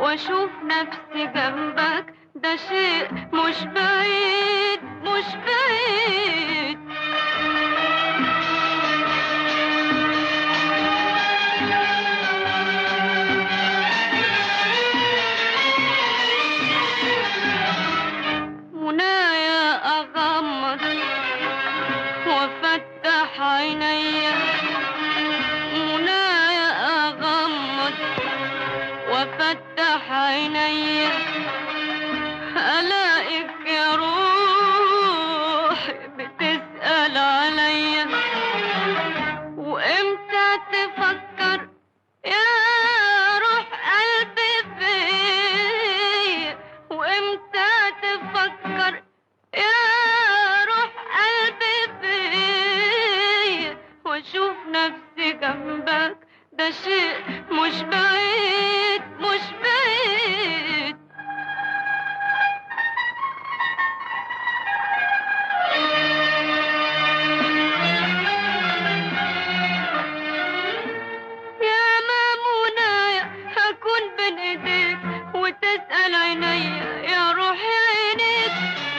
واشوف نفسي جنبك ده شيء مش بعيد مش بعيد منايا أغمض وافتح عيني منايا أغمض وافتح عيني ألاقيك يا روحي بتسأل عليا وإمتى تفكر يا روح قلبي فيا وإمتى تفكر يا روح قلبي فيا واشوف نفسي جنبك ده شيء مش بعيد مش بعيد يا مامونة هكون بين ايديك وتسأل عيني يا روحي عينيك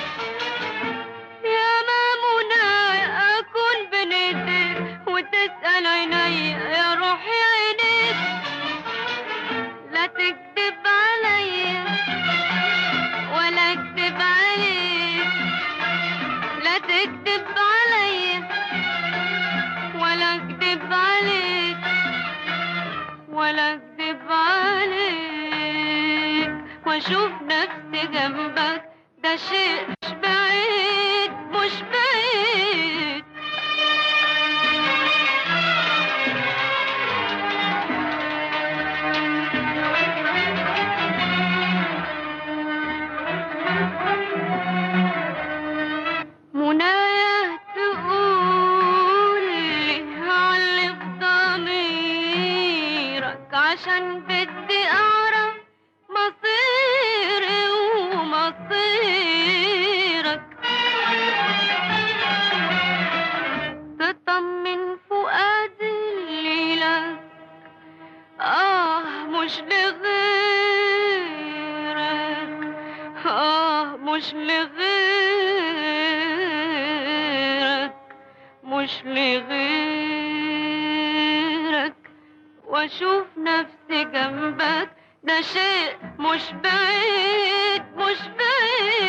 يا مامونة أكون بين ايديك وتسأل عيني يا روحي عينيك لا تكذب عليا ولا اكذب عليك لا تكذب عليا ولا اكذب عليك ولا اكذب عليك واشوف نفسي جنبك ده شيء مش بعيد مش بعيد منايا تقولي علي في ضميرك عشان بدي اعرف مصيري ومصيرك تطمن فؤادي اللي لك آه مش لغيرك آه مش لغيرك مش لغيرك واشوف نفسي جنبك ده شيء مش بعيد مش بعيد